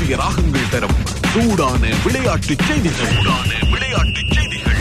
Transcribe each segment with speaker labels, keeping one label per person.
Speaker 1: புதிய ராகங்கள் தரும் சூடான விளையாட்டு செய்திகள் சூடான விளையாட்டு செய்திகள்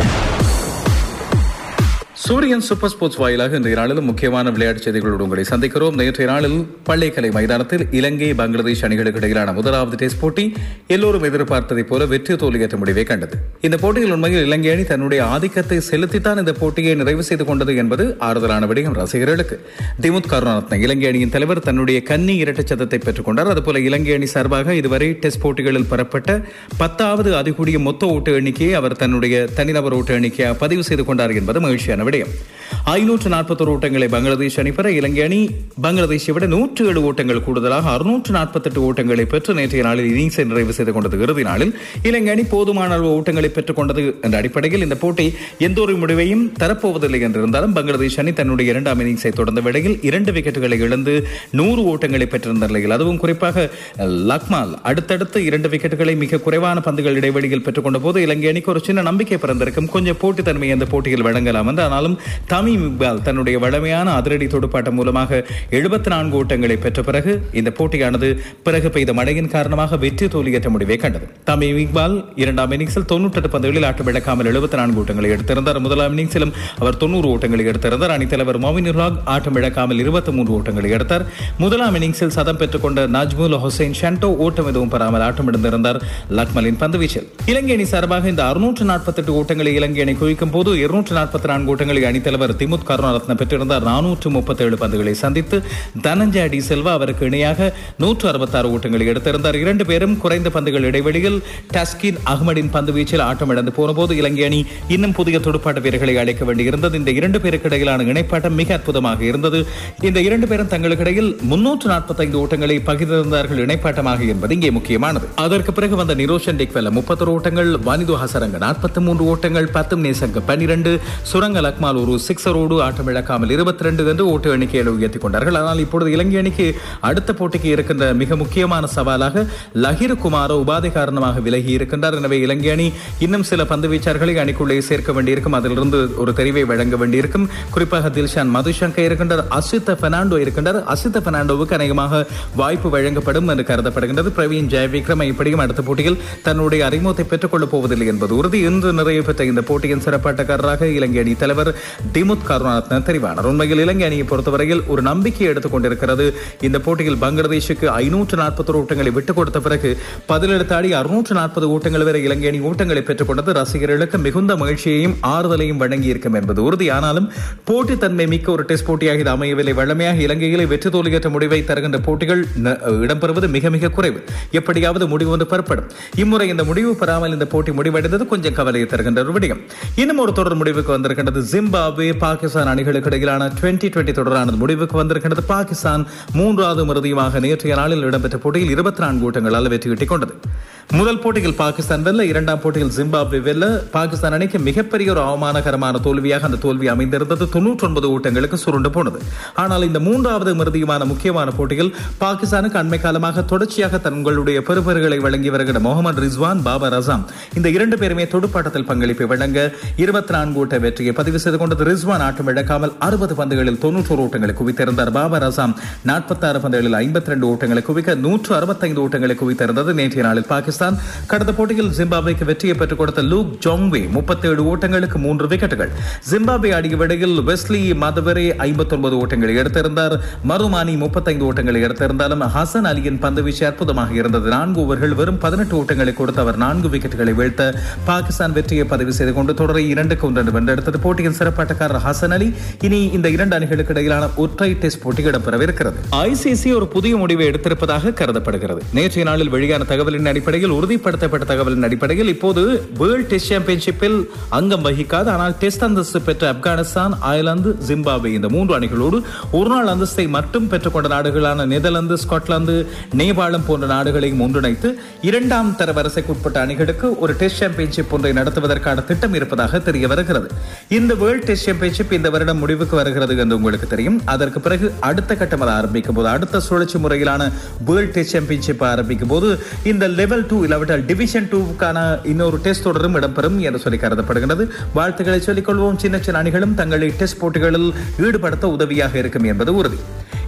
Speaker 2: சூரியன் சூப்பர் ஸ்போர்ட்ஸ் வாயிலாக இன்றைய நாளிலும் முக்கியமான விளையாட்டு செய்திகளோடு உங்களை சந்திக்கிறோம் நேற்றைய நாளில் பள்ளிக்கலை மைதானத்தில் இலங்கை பங்களாதேஷ் அணிகளுக்கு இடையிலான முதலாவது டெஸ்ட் போட்டி எல்லோரும் எதிர்பார்த்ததைப் போல வெற்றி தோல்வியற்ற முடிவை கண்டது இந்த போட்டியில் உண்மையில் இலங்கை அணி தன்னுடைய ஆதிக்கத்தை செலுத்தித்தான் இந்த போட்டியை நிறைவு செய்து கொண்டது என்பது ஆறுதலான விடயம் ரசிகர்களுக்கு திமுத் கருணாரத்ன இலங்கை அணியின் தலைவர் தன்னுடைய கன்னி இரட்டை சதத்தை பெற்றுக் கொண்டார் அதுபோல இலங்கை அணி சார்பாக இதுவரை டெஸ்ட் போட்டிகளில் பெறப்பட்ட பத்தாவது அதிகூடிய மொத்த ஓட்டு எண்ணிக்கையை அவர் தன்னுடைய தனிநபர் ஓட்டு எண்ணிக்கையாக பதிவு செய்து கொண்டார் என்பது மகிழ்ச்சியான விடயம் ஐநூற்று நாற்பத்தொரு ஓட்டங்களை பங்களாதேஷ் அணி பெற இலங்கை அணி பங்களாதேஷை விட நூற்று ஏழு ஓட்டங்கள் கூடுதலாக அறுநூற்று நாற்பத்தெட்டு ஓட்டங்களை பெற்று நேற்றைய நாளில் இன்னிங்ஸை நிறைவு செய்து கொண்டது இறுதி நாளில் இலங்கை அணி போதுமான அளவு ஓட்டங்களை பெற்றுக் கொண்டது என்ற அடிப்படையில் இந்த போட்டி எந்த ஒரு முடிவையும் தரப்போவதில்லை என்றிருந்தாலும் பங்களாதேஷ் அணி தன்னுடைய இரண்டாம் இன்னிங்ஸை தொடர்ந்த வேளையில் இரண்டு விக்கெட்டுகளை இழந்து நூறு ஓட்டங்களை பெற்றிருந்த நிலையில் அதுவும் குறிப்பாக லக்மால் அடுத்தடுத்து இரண்டு விக்கெட்டுகளை மிக குறைவான பந்துகள் இடைவெளியில் பெற்றுக்கொண்ட போது இலங்கை அணிக்கு ஒரு சின்ன நம்பிக்கை பிறந்திருக்கும் கொஞ்சம் போட்டித்தன்மை அந்த போட்டியில் வழங்கலாம் என்று ஆனாலும் தமிம் இக்பால் தன்னுடைய வழமையான அதிரடி துடுப்பாட்டம் மூலமாக எழுபத்தி நான்கு ஓட்டங்களை பெற்ற பிறகு இந்த போட்டியானது பிறகு பெய்த மழையின் காரணமாக வெற்றி தோல்வியற்ற முடிவை கண்டது தமிம் இக்பால் இரண்டாம் இன்னிங்ஸில் தொன்னூற்றெட்டு பந்துகளில் ஆட்டம் இழக்காமல் எழுபத்தி நான்கு ஓட்டங்களை எடுத்திருந்தார் முதலாம் இன்னிங்ஸிலும் அவர் தொண்ணூறு ஓட்டங்களை எடுத்திருந்தார் அணித்தலைவர் மோமின் உர்லாக் ஆட்டம் இழக்காமல் இருபத்தி மூன்று ஓட்டங்களை எடுத்தார் முதலாம் இன்னிங்ஸில் சதம் பெற்றுக்கொண்ட நஜ்முல் ஹுசைன் ஷாண்டோ ஓட்டம் எதுவும் பெறாமல் ஆட்டம் இழந்திருந்தார் லக்மலின் பந்துவீச்சில் இலங்கை அணி சார்பாக இந்த அறுநூற்று நாற்பத்தெட்டு ஓட்டங்களை இலங்கை அணி குவிக்கும் போது இருநூற்று நாற்பத்தி நான்கு ஓட்டங்களை அணித்தலைவர் திமுத் கருணாரத்ன பெற்றிருந்தார் நானூற்று முப்பத்தேழு பந்துகளை சந்தித்து தனஞ்சய டி செல்வா அவருக்கு இணையாக நூற்று அறுபத்தாறு ஓட்டங்களை எடுத்திருந்தார் இரண்டு பேரும் குறைந்த பந்துகள் இடைவெளியில் டஸ்கின் அகமடின் பந்து வீச்சில் ஆட்டம் இழந்து போனபோது இலங்கை அணி இன்னும் புதிய துடுப்பாட்ட வீரர்களை அழைக்க வேண்டியிருந்தது இந்த இரண்டு பேருக்கு இடையிலான இணைப்பாட்டம் மிக அற்புதமாக இருந்தது இந்த இரண்டு பேரும் தங்களுக்கு இடையில் முன்னூற்று நாற்பத்தைந்து ஓட்டங்களை பகிர்ந்திருந்தார்கள் இணைப்பாட்டமாக என்பது இங்கே முக்கியமானது அதற்கு பிறகு வந்த நிரோஷன் டிக்வெல்ல முப்பத்தொரு ஓட்டங்கள் வானிது ஹசரங்க நாற்பத்தி மூன்று ஓட்டங்கள் பத்தும் நேசங்க பன்னிரண்டு சுரங்க லக்மால் ஒரு சிக்ஸரோடு ஆட்டம் இழக்காமல் இருபத்தி ரெண்டு என்று ஓட்டு எண்ணிக்கையில் உயர்த்திக் கொண்டார்கள் ஆனால் இப்பொழுது இலங்கை அணிக்கு அடுத்த போட்டிக்கு இருக்கின்ற மிக முக்கியமான சவாலாக லஹிரு குமாரோ உபாதை காரணமாக விலகி இருக்கின்றார் எனவே இலங்கை அணி இன்னும் சில பந்து வீச்சார்களை அணிக்குள்ளே சேர்க்க வேண்டியிருக்கும் அதிலிருந்து ஒரு தெரிவை வழங்க வேண்டியிருக்கும் குறிப்பாக தில்ஷான் மதுஷங்கர் இருக்கின்றார் அசித்த பெர்னாண்டோ இருக்கின்றார் அசித்த பெர்னாண்டோவுக்கு அநேகமாக வாய்ப்பு வழங்கப்படும் என்று கருதப்படுகின்றது பிரவீன் ஜெயவிக்ரம் இப்படியும் அடுத்த போட்டியில் தன்னுடைய அறிமுகத்தை பெற்றுக் கொள்ளப் போவதில்லை என்பது உறுதி இன்று நிறைவு பெற்ற இந்த போட்டியின் சிறப்பாட்டக்காரராக இலங்கை அணி தலைவர் திமுத் கருணாரத்ன தெரிவானார் உண்மையில் இலங்கை அணியை பொறுத்தவரையில் ஒரு நம்பிக்கை எடுத்துக் கொண்டிருக்கிறது இந்த போட்டியில் பங்களாதேஷுக்கு ஐநூற்று நாற்பத்தொரு ஓட்டங்களை விட்டுக் கொடுத்த பிறகு பதிலெடுத்தாடி அறுநூற்று நாற்பது ஓட்டங்கள் வரை இலங்கை அணி ஓட்டங்களை பெற்றுக் கொண்டது ரசிகர்களுக்கு மிகுந்த மகிழ்ச்சியையும் ஆறுதலையும் வழங்கி இருக்கும் என்பது உறுதி ஆனாலும் போட்டித்தன்மை மிக்க ஒரு டெஸ்ட் போட்டியாக இது அமையவில்லை வழமையாக இலங்கையிலே வெற்றி தோல்வியற்ற முடிவை தருகின்ற போட்டிகள் ந- இடம்பெறுவது மிக மிக குறைவு எப்படியாவது முடிவு வந்து பெறப்படும் இம்முறை இந்த முடிவு பெறாமல் இந்த போட்டி முடிவடைந்தது கொஞ்சம் கவலையை தருகின்ற ஒரு விடயம் இன்னும் ஒரு தொடர் முடிவுக்கு வந்திருக்கின்றது ஜிம்பாப்வே பாகிஸ்தான் அணிகளுக்கு இடையிலான டுவெண்டி டுவெண்டி தொடரானது முடிவுக்கு வந்திருக்கின்றது பாகிஸ்தான் மூன்றாவது இறுதியுமாக நேற்றைய நாளில் இடம்பெற்ற போட்டியில் இருபத்தி நான்கு ஓட்டங்களால் வெற்றி கிட்டிக் கொண்டது முதல் போட்டியில் பாகிஸ்தான் வெல்ல இரண்டாம் போட்டியில் ஜிம்பாப்வே வெல்ல பாகிஸ்தான் அணிக்கு மிகப்பெரிய ஒரு அவமானகரமான தோல்வியாக அந்த தோல்வி அமைந்திருந்தது தொன்னூற்றி ஒன்பது ஓட்டங்களுக்கு சுருண்டு போனது ஆனால் இந்த மூன்றாவது இறுதியுமான முக்கியமான போட்டியில் பாகிஸ்தானுக்கு அண்மை காலமாக தொடர்ச்சியாக தங்களுடைய பெறுபேறுகளை வழங்கி வருகிற முகமது ரிஸ்வான் பாபர் அசாம் இந்த இரண்டு பேருமே துடுப்பாட்டத்தில் பங்களிப்பை வழங்க இருபத்தி நான்கு ஓட்ட வெற்றியை பதிவு செய்து கொண்டது ரிஸ்வான் ஆட்டம் இழக்காமல் அறுபது பந்துகளில் தொன்னூற்றோரு ஓட்டங்களை குவித்திருந்தார் பாபர் அசாம் நாற்பத்தாறு பந்துகளில் ஐம்பத்தி ரெண்டு ஓட்டங்களை குவிக்க நூற்று அறுபத்தைந்து ஓட்டங்களை குவித்திருந்தது நேற்றைய நாளில் பாகிஸ்தான் கடந்த போட்டியில் ஜிம்பாப்வேக்கு வெற்றியை பெற்றுக் கொடுத்த லூக் ஜோங்வே முப்பத்தேழு ஓட்டங்களுக்கு மூன்று விக்கெட்டுகள் ஜிம்பாப்வே ஆடிய விடையில் வெஸ்லி மதவரே ஐம்பத்தொன்பது ஓட்டங்களை எடுத்திருந்தார் மருமானி முப்பத்தைந்து ஓட்டங்களை எடுத்திருந்தாலும் ஹசன் அலியின் பந்து வீச்சு அற்புதமாக இருந்தது நான்கு ஓவர்கள் வெறும் பதினெட்டு ஓட்டங்களை கொடுத்து அவர் நான்கு விக்கெட்டுகளை வீழ்த்த பாகிஸ்தான் வெற்றியை பதிவு செய்து கொண்டு தொடரை இரண்டுக்கு ஒன்று வென்றெடுத்தது போட்டியின் சிறப்பாட்டக்காரர் ஹசன் அலி இனி இந்த இரண்டு அணிகளுக்கு இடையிலான ஒற்றை டெஸ்ட் போட்டி இடம்பெறவிருக்கிறது ஐசிசி ஒரு புதிய முடிவை எடுத்திருப்பதாக கருதப்படுகிறது நேற்றைய நாளில் வெளியான தகவலின் அடிப்படையில் உறுதிப்படுத்தப்பட்ட தகவலின் அடிப்படையில் இப்போது வேர்ல்ட் டெஸ்ட் சாம்பியன்ஷிப்பில் அங்கம் வகிக்காது ஆனால் டெஸ்ட் அந்தஸ்து பெற்ற ஆப்கானிஸ்தான் அயர்லாந்து ஜிம்பாப்வே இந்த மூன்று அணிகளோடு ஒருநாள் அந்தஸ்தை மட்டும் பெற்றுக்கொண்ட நாடுகளான நெதர்லாந்து ஸ்காட்லாந்து நேபாளம் போன்ற நாடுகளையும் ஒன்றிணைத்து இரண்டாம் தர வரிசைக்கு உட்பட்ட அணிகளுக்கு ஒரு டெஸ்ட் சாம்பியன்ஷிப் ஒன்றை நடத்துவதற்கான திட்டம் இருப்பதாக தெரிய வருகிறது இந்த வேர்ல்ட் டெஸ்ட் சாம்பியன்ஷிப் இந்த வருடம் முடிவுக்கு வருகிறது என்று உங்களுக்கு தெரியும் அதற்கு பிறகு அடுத்த கட்டம் அதை ஆரம்பிக்கும் போது அடுத்த சுழற்சி முறையிலான வேர்ல்ட் டெஸ்ட் சாம்பியன்ஷிப் ஆரம்பிக்கும் போது இந்த லெவல் டூ இல்லாவிட்டால் டிவிஷன் டூவுக்கான இன்னொரு டெஸ்ட் தொடரும் இடம்பெறும் என்று சொல்லி கருதப்படுகிறது வாழ்த்துக்களை சொல்லிக் கொள்வோம் சின்ன சின்ன அணிகளும் தங்களை டெஸ்ட் போட்டிகளில் ஈடுபடுத்த உதவியாக இருக்கும் என்பது உறுதி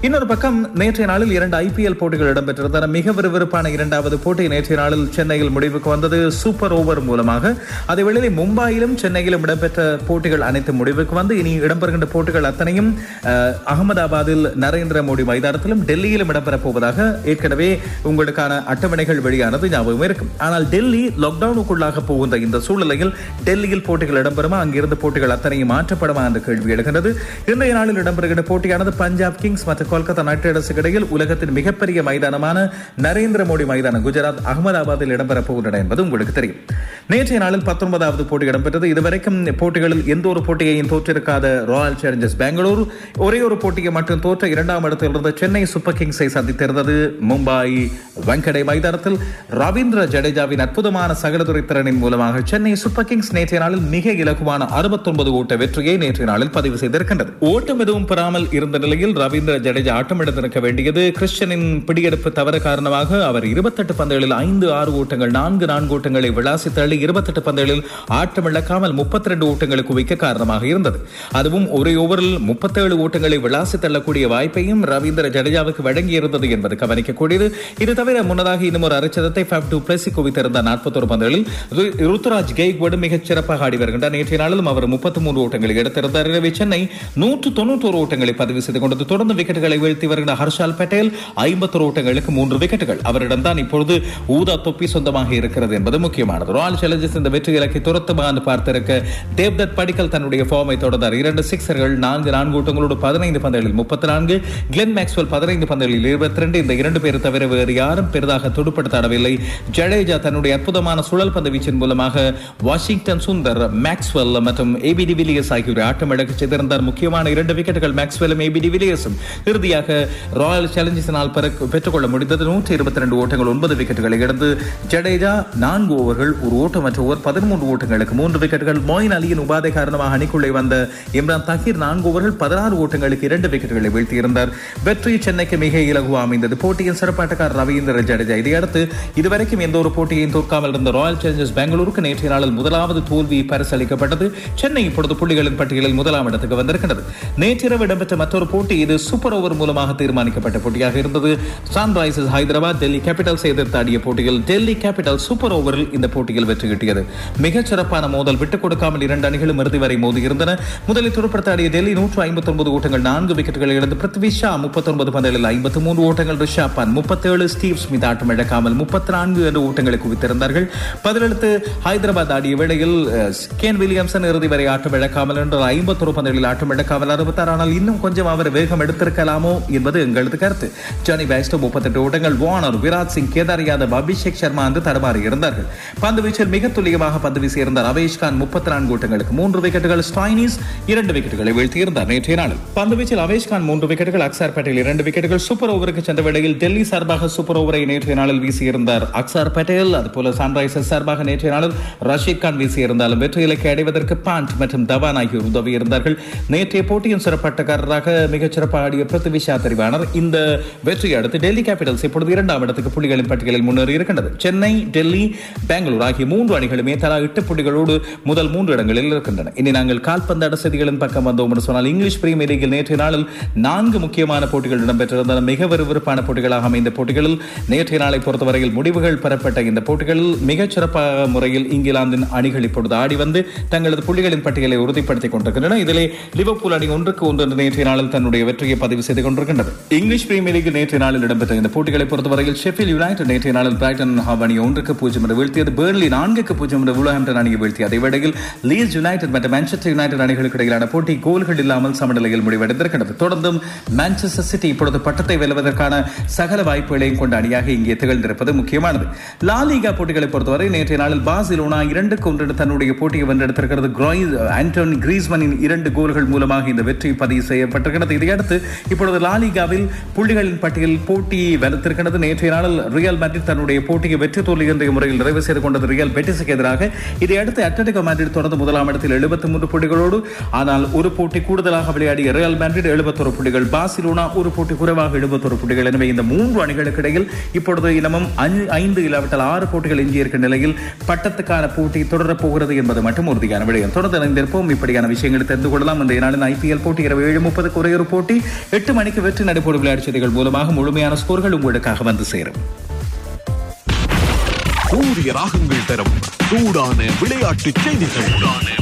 Speaker 2: இன்னொரு பக்கம் நேற்றைய நாளில் இரண்டு ஐபிஎல் போட்டிகள் இடம்பெற்றிருந்தன மிக விறுவிறுப்பான இரண்டாவது போட்டி நேற்றைய நாளில் சென்னையில் முடிவுக்கு வந்தது சூப்பர் ஓவர் மூலமாக அதே வேளையில் மும்பாயிலும் சென்னையிலும் இடம்பெற்ற போட்டிகள் அனைத்து முடிவுக்கு வந்து இனி இடம்பெறுகின்ற போட்டிகள் அத்தனையும் அஹ், அகமதாபாத்தில் நரேந்திர மோடி மைதானத்திலும் டெல்லியிலும் இடம்பெறப் போவதாக ஏற்கனவே உங்களுக்கான அட்டவணைகள் வெளியானது ஞாபகம் இருக்கும் ஆனால் டெல்லி லாக்டவுனுக்குள்ளாக போகின்ற இந்த சூழ்நிலையில் டெல்லியில் போட்டிகள் இடம்பெறுமா அங்கிருந்து போட்டிகள் அத்தனையும் மாற்றப்படுமா என்ற கேள்வி எழுகிறது இன்றைய நாளில் இடம்பெறுகின்ற போட்டியானது பஞ்சாப் கிங்ஸ் மற்றும் கொல்கத்தா நைட் ரைடர்ஸுக்கு இடையில் உலகத்தின் மிகப்பெரிய மைதானமான நரேந்திர மோடி மைதானம் குஜராத் அகமதாபாத்தில் இடம்பெறப் போகின்றன என்பது உங்களுக்கு தெரியும் நேற்றைய நாளில் பத்தொன்பதாவது போட்டி இடம்பெற்றது இதுவரைக்கும் போட்டிகளில் எந்த ஒரு போட்டியையும் தோற்றிருக்காத ராயல் சேலஞ்சர்ஸ் பெங்களூர் ஒரே ஒரு போட்டியை மட்டும் தோற்ற இரண்டாம் இடத்தில் இருந்த சென்னை சூப்பர் கிங்ஸை சந்தித்திருந்தது மும்பை வெங்கடை மைதானத்தில் ரவீந்திர ஜடேஜாவின் அற்புதமான சகலதுறை திறனின் மூலமாக சென்னை சூப்பர் கிங்ஸ் நேற்றைய நாளில் மிக இலகுவான அறுபத்தொன்பது ஓட்ட வெற்றியை நேற்றைய நாளில் பதிவு செய்திருக்கின்றது ஓட்டம் எதுவும் பெறாமல் இருந்த நிலையில் ரவீந்திர ஜடேஜா ஆட்டமிழந்திருக்க வேண்டியது கிறிஸ்டியனின் பிடியெடுப்பு தவறு காரணமாக அவர் இருபத்தெட்டு பந்துகளில் ஐந்து ஆறு ஓட்டங்கள் நான்கு நான்கு ஓட்டங்களை விளாசி தள்ளி இருபத்தெட்டு பந்துகளில் ஆட்டமிழக்காமல் முப்பத்தி ரெண்டு ஓட்டங்களை குவிக்க காரணமாக இருந்தது அதுவும் ஒரு ஓவரில் முப்பத்தேழு ஓட்டங்களை விளாசி தள்ளக்கூடிய வாய்ப்பையும் ரவீந்திர ஜடேஜாவுக்கு வழங்கியிருந்தது என்பது கவனிக்கக்கூடியது இது தவிர முன்னதாக இன்னும் ஒரு அரைச்சதத்தை ஃபேப் டூ பிளஸி குவித்திருந்த நாற்பத்தொரு பந்துகளில் ரு- ருத்துராஜ் கெய்க்வாடு மிகச் சிறப்பாக ஆடி வருகின்றார் நேற்றைய நாளிலும் அவர் முப்பத்தி மூன்று ஓட்டங்களை எடுத்திருந்தார் எனவே சென்னை நூற்று தொண்ணூற்றோரு ஓட்டங்களை பதிவு செய்து கொண்டது தொடர்ந்து விக்கெட்டுகளை வீழ்த்தி வருகின்ற ஹர்ஷால் பட்டேல் ஐம்பத்தொரு ஓட்டங்களுக்கு மூன்று விக்கெட்டுகள் அவரிடம்தான் இப்பொழுது ஊதா தொப்பி சொந்தமாக இருக்கிறது என்பது முக்கியமானது ராயல் சேலஞ்சர்ஸ் இந்த வெற்றி இலக்கை துரத்துமா என்று பார்த்திருக்க தேவ்தத் படிக்கல் தன்னுடைய ஃபார்மை தொடர்ந்தார் இரண்டு சிக்ஸர்கள் நான்கு நான்கு ஓட்டங்களோடு பதினைந்து பந்துகளில் முப்பத்தி நான்கு கிளென் மேக்ஸ்வெல் பதினைந்து பந்துகளில் இருபத்தி ரெண்டு இந்த இரண்டு பேர் தவிர வேறு யாரும் பெரிதாக துடுப்படுத்தாடவில்லை ஜடேஜா தன்னுடைய அற்புதமான சுழல் பந்து வீச்சின் மூலமாக வாஷிங்டன் சுந்தர் மேக்ஸ்வெல் மற்றும் ஏபிடி வில்லியர்ஸ் ஆகியோரை ஆட்டம் இழக்க செய்திருந்தார் முக்கியமான இரண்டு விக்கெட்டுகள் மேக்ஸ்வெல்லும் ஏபிடி வில்லியர்ஸும் இறுதியாக ராயல் சேலஞ்சர்ஸினால் பெற- பெற்றுக்கொள்ள முடிந்தது நூற்றி இருபத்தி ரெண்டு ஓட்டங்கள் ஒன்பது விக்கெட்டுகளை இழந்து ஜடேஜா நான்கு ஓவர்கள் ஒரு ஓட்டமற்ற ஓவர் பதிமூன்று ஓட்டங்களுக்கு மூன்று விக்கெட்டுகள் மொயின் அலியின் உபாதை காரணமாக அணிக்குள்ளே வந்த இம்ரான் தாகிர் நான்கு ஓவர்கள் பதினாறு ஓட்டங்களுக்கு இரண்டு விக்கெட்டுகளை வீழ்த்தியிருந்தார் வெற்றி சென்னைக்கு மிக இலகுவா அமைந்தது போட்டியின் சிறப்பாட்டக்காரர் ரவீந்திர ஜடேஜா இதையடுத்து இதுவரைக்கும் எந்த ஒரு போட்டியையும் தோற்காமல் இருந்த ராயல் சேலஞ்சர்ஸ் பெங்களூருக்கு நேற்றைய நாளில் முதலாவது தோல்வி பரிசளிக்கப்பட்டது சென்னை இப்பொழுது புள்ளிகளின் பட்டியலில் முதலாம் இடத்துக்கு வந்திருக்கிறது நேற்றிரவு இடம்பெற்ற மற்றொரு போட்டி இது சூப்பர் ஓவர் மூலமாக தீர்மானிக்கப்பட்ட போட்டியாக இருந்தது சன்ரைசர்ஸ் ஹைதராபாத் டெல்லி கேபிட்டல்ஸ் எதிர்த்து ஆடிய போட்டியில் டெல்லி கேபிட்டல் சூப்பர் ஓவரில் இந்த போட்டியில் வெற்றி கிட்டியது மிகச் சிறப்பான மோதல் விட்டுக் கொடுக்காமல் இரண்டு அணிகளும் இறுதி வரை மோதியிருந்தன முதலில் துடுப்படுத்த ஆடிய டெல்லி நூற்று ஐம்பத்தி ஒன்பது ஓட்டங்கள் நான்கு விக்கெட்டுகளை இழந்து பிருத்வி ஷா முப்பத்தொன்பது பந்துகளில் ஐம்பத்தி மூன்று ஓட்டங்கள் ரிஷாப் பந்த் முப்பத்தேழு ஸ்டீவ் ஸ்மித் ஆட்டம் இழக்காமல் முப்பத்தி நான்கு என்ற ஓட்டங்களை குவித்திருந்தார்கள் பதிலளித்து ஹைதராபாத் ஆடிய வேளையில் அஹ், கேன் வில்லியம்சன் இறுதி வரை ஆட்டம் இழக்காமல் என்ற ஐம்பத்தொரு பந்துகளில் ஆட்டம் இழக்காமல் அறுபத்தாறு ஆனால் இன்னும் கொஞ்சம் அவர் வேகம் எடுத்திருக்கலாமோ என்பது எங்களது கருத்து ஜானி பேஸ்டோ முப்பத்தெட்டு ஓட்டங்கள் வார்னர் விராட் சிங் கேதார் யாதவ் அபிஷேக் சர்மா என்று தடுமாறி இருந்தார்கள் பந்து வீச்சில் மிக துல்லியமாக பந்து வீசியிருந்தார் அவேஷ் கான் முப்பத்தி நான்கு ஓட்டங்களுக்கு மூன்று விக்கெட்டுகள் ஸ்டாயினிஸ் இரண்டு விக்கெட்டுகளை வீழ்த்தியிருந்தார் நேற்றைய நாளில் பந்து வீச்சில் அவேஷ் கான் மூன்று விக்கெட்டுகள் அக்சார் பட்டேல் இரண்டு விக்கெட்டுகள் சூப்பர் ஓவருக்கு சென்ற வேளையில் டெல்லி சார்பாக சூப்பர் ஓவரை நேற்றைய நாளில் வீசியிருந்தார் அக்சார் பட்டேல் அதுபோல சன்ரைசர்ஸ் சார்பாக நேற்றைய நாளில் ரஷீத் கான் வீசியிருந்தாலும் வெற்றி இலக்கை அடைவதற்கு பாண்ட் மற்றும் தவான் ஆகியோர் உதவி இருந்தார்கள் நேற்றைய போட்டியின் சிறப்பாட்டக்காரராக மிகச் சிறப்பாக ஆடிய பிருத்திவி ஷா தெரிவானர் இந்த வெற்றியை அடுத்து டெல்லி கேபிட்டல்ஸ் இப்பொழுது இரண்டாம் இடத்துக்கு புள்ளிகளின் பட்டியலில் முன்னேறி இருக்கின்றது சென்னை டெல்லி பெங்களூர் ஆகிய மூன்று அணிகளுமே தலா எட்டு புள்ளிகளோடு முதல் மூன்று இடங்களில் இருக்கின்றன இனி நாங்கள் கால்பந்தாட்ட செய்திகளின் பக்கம் வந்தோம் என்று சொன்னால் இங்கிலீஷ் பிரீமியர் லீகில் நேற்றைய நாளில் நான்கு முக்கியமான போட்டிகள் இடம்பெற்றிருந்தன மிக விறுவிறுப்பான போட்டிகளாக அமைந்த போட்டிகளில் நேற்றைய நாளை பொறுத்தவரையில் முடிவுகள் பெறப்பட்ட இந்த போட்டிகளில் மிகச் சிறப்பாக முறையில் இங்கிலாந்தின் அணிகள் இப்பொழுது ஆடி வந்து தங்களது புள்ளிகளின் பட்டியலை உறுதிப்படுத்திக் கொண்டிருக்கின்றன இதிலே லிவர்பூல் அணி ஒன்றுக்கு ஒன்று என்று நேற்றைய நாளில் தன்னுடைய வெற்றியை பதிவு செய்து கொண்டிருக்கின்றது இங்கிலீஷ் பிரீமியர் லீக் நேற்றைய நாளில் இடம்பெற்ற இந்த போட்டிகளை பொறுத்தவரையில் ஷெஃபில் யுனைடெட் நேற்றைய நாளில் பிரைட்டன் ஹாவ் அணி ஒன்றுக்கு பூஜ்ஜியம் என்று வீழ்த்தியது பேர்லி நான்குக்கு பூஜ்ஜியம் என்று வூலஹாம்டன் அணியை வீழ்த்தியது அதே வேளையில் லீஸ் யுனைடெட் மற்றும் மான்செஸ்டர் யுனைடெட் அணிகளுக்கு இடையிலான போட்டி கோல்கள் இல்லாமல் சமநிலையில் முடிவடைந்திருக்கிறது தொடர்ந்தும் மான்செஸ்டர் சிட்டி இப்பொழுது பட்டத்தை வெல்வதற்கான சகல வாய்ப்புகளையும் கொண்ட அணியாக இங்கே திகழ்ந்திருப்பது முக்கியமானது லா லீகா போட்டிகளை பொறுத்தவரை நேற்றைய நாளில் பார்சிலோனா இரண்டுக்கு ஒன்று தன்னுடைய போட்டியை வென்றெடுத்திருக்கிறது கிராய் ஆண்டோனி கிரீஸ்மனின் இரண்டு கோல்கள் மூலமாக இந்த வெற்றி பதிவு செய்யப்பட்டிருக்கிறது இதையடுத்து இப்பொழுது லாலிகாவில் புள்ளிகளின் பட்டியலில் போட்டி வலுத்திருக்கிறது நேற்றைய நாளில் ரியல் மேட்ரிட் தன்னுடைய போட்டியை வெற்றி தோல்வி என்ற முறையில் நிறைவு செய்து கொண்டது ரியல் பெட்டிஸுக்கு எதிராக இதையடுத்து அட்லட்டிகோ மேட்ரிட் தொடர்ந்து முதலாம் இடத்தில் எழுபத்தி மூன்று புள்ளிகளோடு ஆனால் ஒரு போட்டி கூடுதலாக விளையாடிய ரியல் மேட்ரிட் எழுபத்தொரு புள்ளிகள் பார்சிலோனா ஒரு போட்டி குறைவாக எழுபத்தொரு புள்ளிகள் எனவே இந்த மூன்று அணிகளுக்கு இடையில் இப்பொழுது இன்னமும் அஞ்சு- ஐந்து இல்லாவிட்டால் ஆறு போட்டிகள் எஞ்சியிருக்கிற நிலையில் பட்டத்துக்கான போட்டி தொடரப் போகிறது என்பது மட்டும் உறுதியான விடயம் தொடர்ந்து இணைந்திருப்போம் இப்படியான விஷயங்களை தெரிந்து கொள்ளலாம் இந்த நாளின் ஐபிஎல் போட்டி இரவு ஏழு முப்பதுக்கு ஒரே ஒரு போட்டி எட்டு எட்டு மணிக்கு வெற்றி நடைபெறும் விளையாட்டு செய்திகள் மூலமாக முழுமையான ஸ்கோர்கள் உங்களுக்காக வந்து சேரும்
Speaker 1: சூரிய ராகங்கள் தரும் சூடான விளையாட்டு செய்திகள் சூடான